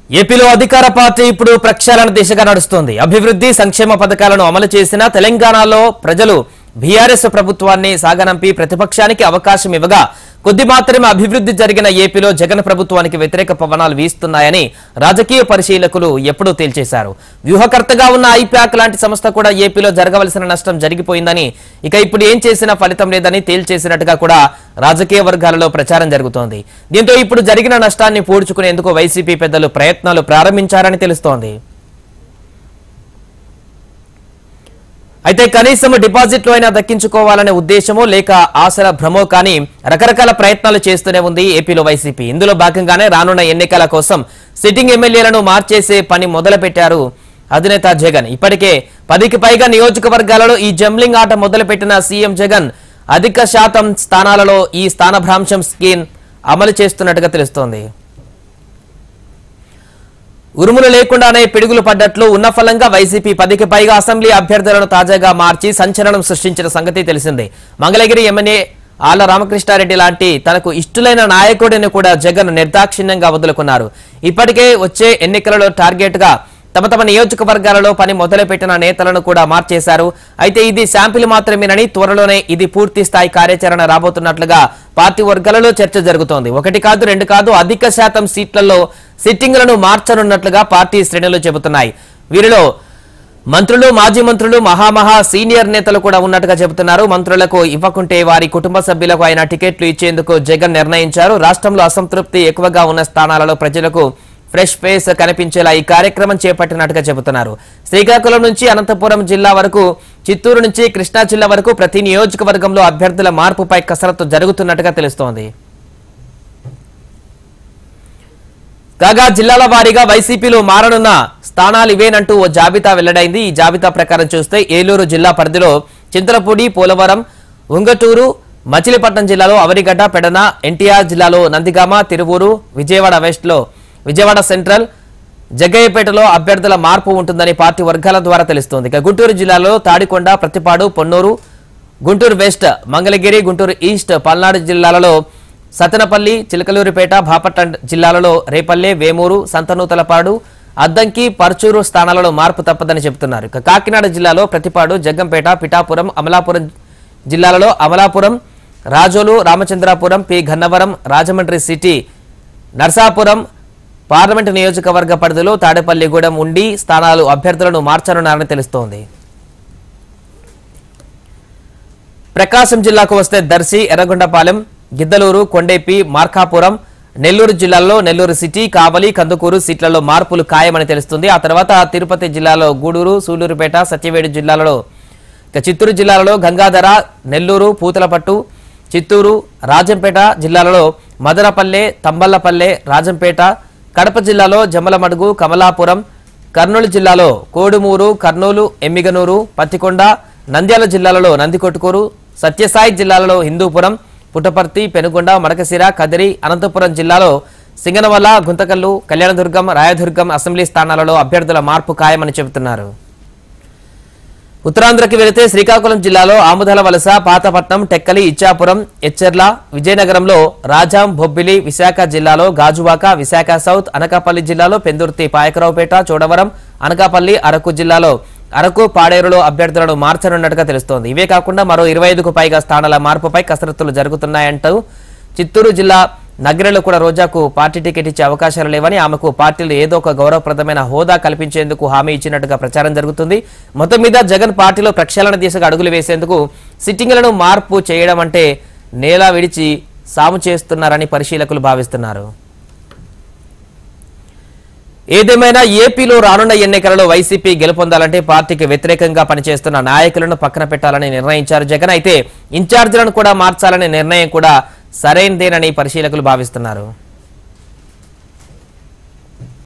ఏపీలో అధికార పార్టీ ఇప్పుడు ప్రక్షాళన దిశగా నడుస్తోంది అభివృద్ధి సంక్షేమ పథకాలను అమలు చేసిన తెలంగాణలో ప్రజలు బీఆర్ఎస్ ప్రభుత్వాన్ని సాగనంపి ప్రతిపక్షానికి అవకాశం ఇవ్వగా కొద్ది మాత్రమే అభివృద్ధి జరిగిన ఏపీలో జగన్ ప్రభుత్వానికి వ్యతిరేక పవనాలు వీస్తున్నాయని రాజకీయ పరిశీలకులు ఎప్పుడూ తేల్చేశారు వ్యూహకర్తగా ఉన్న ఐప్యాక్ లాంటి సంస్థ కూడా ఏపీలో జరగవలసిన నష్టం జరిగిపోయిందని ఇక ఇప్పుడు ఏం చేసినా ఫలితం లేదని తేల్చేసినట్టుగా కూడా రాజకీయ వర్గాలలో ప్రచారం జరుగుతోంది దీంతో ఇప్పుడు జరిగిన నష్టాన్ని పూడ్చుకునేందుకు వైసీపీ పెద్దలు ప్రయత్నాలు ప్రారంభించారని తెలుస్తోంది అయితే కనీసం డిపాజిట్లు అయినా దక్కించుకోవాలనే ఉద్దేశమో లేక ఆశల భ్రమో కానీ రకరకాల ప్రయత్నాలు చేస్తూనే ఉంది ఏపీలో వైసీపీ ఇందులో భాగంగానే రానున్న ఎన్నికల కోసం సిట్టింగ్ ఎమ్మెల్యేలను మార్చేసే పని మొదలుపెట్టారు అధినేత జగన్ ఇప్పటికే పదికి పైగా నియోజకవర్గాలలో ఈ జంబ్లింగ్ ఆట మొదలుపెట్టిన సీఎం జగన్ అధిక శాతం స్థానాలలో ఈ స్థానభ్రాంశం స్కీమ్ అమలు చేస్తున్నట్టుగా తెలుస్తోంది ఉరుములు లేకుండానే పిడుగులు పడ్డట్లు ఉన్న ఫలంగా వైసీపీ పదికి పైగా అసెంబ్లీ అభ్యర్థులను తాజాగా మార్చి సంచలనం సృష్టించిన సంగతి తెలిసిందే మంగళగిరి ఎమ్మెల్యే ఆళ్ల రామకృష్ణారెడ్డి లాంటి తనకు ఇష్టులైన నాయకుడిని కూడా జగన్ నిర్దాక్షిణ్యంగా వదులుకున్నారు ఇప్పటికే వచ్చే ఎన్నికలలో టార్గెట్ గా తమ తమ నియోజకవర్గాలలో పని మొదలుపెట్టిన నేతలను కూడా మార్చేశారు అయితే ఇది శాంపిల్ మాత్రమేనని త్వరలోనే ఇది పూర్తి స్థాయి కార్యాచరణ రాబోతున్నట్లుగా పార్టీ వర్గాలలో చర్చ జరుగుతోంది ఒకటి కాదు రెండు కాదు అధిక శాతం సీట్లలో సిట్టింగ్లను మార్చనున్నట్లుగా పార్టీ శ్రేణులు చెబుతున్నాయి వీరిలో మంత్రులు మాజీ మంత్రులు మహామహా సీనియర్ నేతలు కూడా ఉన్నట్టుగా చెబుతున్నారు మంత్రులకు ఇవ్వకుంటే వారి కుటుంబ సభ్యులకు ఆయన టికెట్లు ఇచ్చేందుకు జగన్ నిర్ణయించారు రాష్ట్రంలో అసంతృప్తి ఎక్కువగా ఉన్న స్థానాలలో ప్రజలకు ఫ్రెష్ ఫేస్ కనిపించేలా ఈ కార్యక్రమం చేపట్టినట్టుగా చెబుతున్నారు శ్రీకాకుళం నుంచి అనంతపురం జిల్లా వరకు చిత్తూరు నుంచి కృష్ణా జిల్లా వరకు ప్రతి నియోజకవర్గంలో అభ్యర్థుల మార్పుపై కసరత్తు జరుగుతున్నట్టుగా తెలుస్తోంది కాగా జిల్లాల వారీగా వైసీపీలో మారనున్న స్థానాలు ఇవేనంటూ ఓ జాబితా వెల్లడైంది ఈ జాబితా ప్రకారం చూస్తే ఏలూరు జిల్లా పరిధిలో చింతలపూడి పోలవరం ఉంగటూరు మచిలీపట్నం జిల్లాలో అవరిగడ్డ పెడన ఎన్టీఆర్ జిల్లాలో నందిగామ తిరువూరు విజయవాడ వెస్ట్లో విజయవాడ సెంట్రల్ జగ్గయ్యపేటలో అభ్యర్థుల మార్పు ఉంటుందని పార్టీ వర్గాల ద్వారా తెలుస్తోంది ఇక గుంటూరు జిల్లాలో తాడికొండ ప్రతిపాడు పొన్నూరు గుంటూరు వెస్ట్ మంగళగిరి గుంటూరు ఈస్ట్ పల్నాడు జిల్లాలలో సతనపల్లి చిలకలూరిపేట బాపట్ల జిల్లాలలో రేపల్లె వేమూరు సంతనూతలపాడు అద్దంకి పర్చూరు స్థానాలలో మార్పు తప్పదని చెబుతున్నారు ఇక కాకినాడ జిల్లాలో ప్రతిపాడు జగ్గంపేట పిఠాపురం అమలాపురం జిల్లాలలో Amalapuram Razole Ramachandrapuram P Gannavaram Rajahmundry city Narsapuram parliament నియోజకవర్గ పరిధిలో తాడేపల్లిగూడెం ఉండి స్థానాలు అభ్యర్థులను మార్చనున్నారని తెలుస్తోంది ప్రకాశం జిల్లాకు వస్తే దర్శి ఎర్రగొండపాలెం గిద్దలూరు కొండేపి మార్కాపురం నెల్లూరు జిల్లాలో నెల్లూరు సిటీ కావలి కందుకూరు సీట్లలో మార్పులు ఖాయమని తెలుస్తుంది ఆ తర్వాత తిరుపతి జిల్లాలో గూడూరు సూళ్లూరుపేట సత్యవేడు జిల్లాలలో ఇక చిత్తూరు జిల్లాలలో గంగాధర నెల్లూరు పూతలపట్టు చిత్తూరు రాజంపేట జిల్లాలలో మదనపల్లె తంబల్లపల్లె రాజంపేట కడప జిల్లాలో జమ్మలమడుగు కమలాపురం కర్నూలు జిల్లాలో కోడుమూరు కర్నూలు ఎమ్మిగనూరు పత్తికొండ నంద్యాల జిల్లాలలో నందికొట్కూరు సత్యసాయి జిల్లాలలో హిందూపురం పుట్టపర్తి పెనుగొండ మడకశిర కదిరి అనంతపురం జిల్లాలో సింగనవల్ల గుంతకల్లు కళ్యాణదుర్గం రాయదుర్గం అసెంబ్లీ స్థానాలలో అభ్యర్థుల మార్పు ఖాయమని చెబుతున్నారు ఉత్తరాంధ్రకి వెళితే శ్రీకాకుళం జిల్లాలో ఆముదల వలస పాతపట్నం టెక్కలి ఇచ్చాపురం ఎచ్చెర్ల విజయనగరంలో రాజాం బొబ్బిలి విశాఖ జిల్లాలో గాజువాక విశాఖ సౌత్ అనకాపల్లి జిల్లాలో పెందుర్తి పాయకరావుపేట చోడవరం అనకాపల్లి అరకు జిల్లాలో అరకు పాడేరులో అభ్యర్థులను మార్చనున్నట్టుగా తెలుస్తోంది ఇవే కాకుండా మరో ఇరవై ఐదుకు పైగా స్థానాల మార్పుపై కసరత్తులు జరుగుతున్నాయంటూ చిత్తూరు జిల్లా నగరిలో కూడా రోజాకు పార్టీ టికెట్ ఇచ్చే అవకాశాలు లేవని ఆమెకు పార్టీలు ఏదో ఒక గౌరవప్రదమైన హోదా కల్పించేందుకు హామీ ఇచ్చినట్టుగా ప్రచారం జరుగుతుంది మొత్తం మీద జగన్ పార్టీలో ప్రక్షాళన దిశగా అడుగులు వేసేందుకు సిట్టింగ్లను మార్పు చేయడం అంటే నేల విడిచి సాము చేస్తున్నారని పరిశీలకులు భావిస్తున్నారు ఏదేమైనా ఏపీలో రానున్న ఎన్నికలలో వైసీపీ గెలుపొందాలంటే పార్టీకి వ్యతిరేకంగా పనిచేస్తున్న నాయకులను పక్కన పెట్టాలని నిర్ణయించారు జగన్ అయితే ఇన్ఛార్జీలను కూడా మార్చాలనే నిర్ణయం కూడా సరైనదేనని పరిశీలకులు భావిస్తున్నారు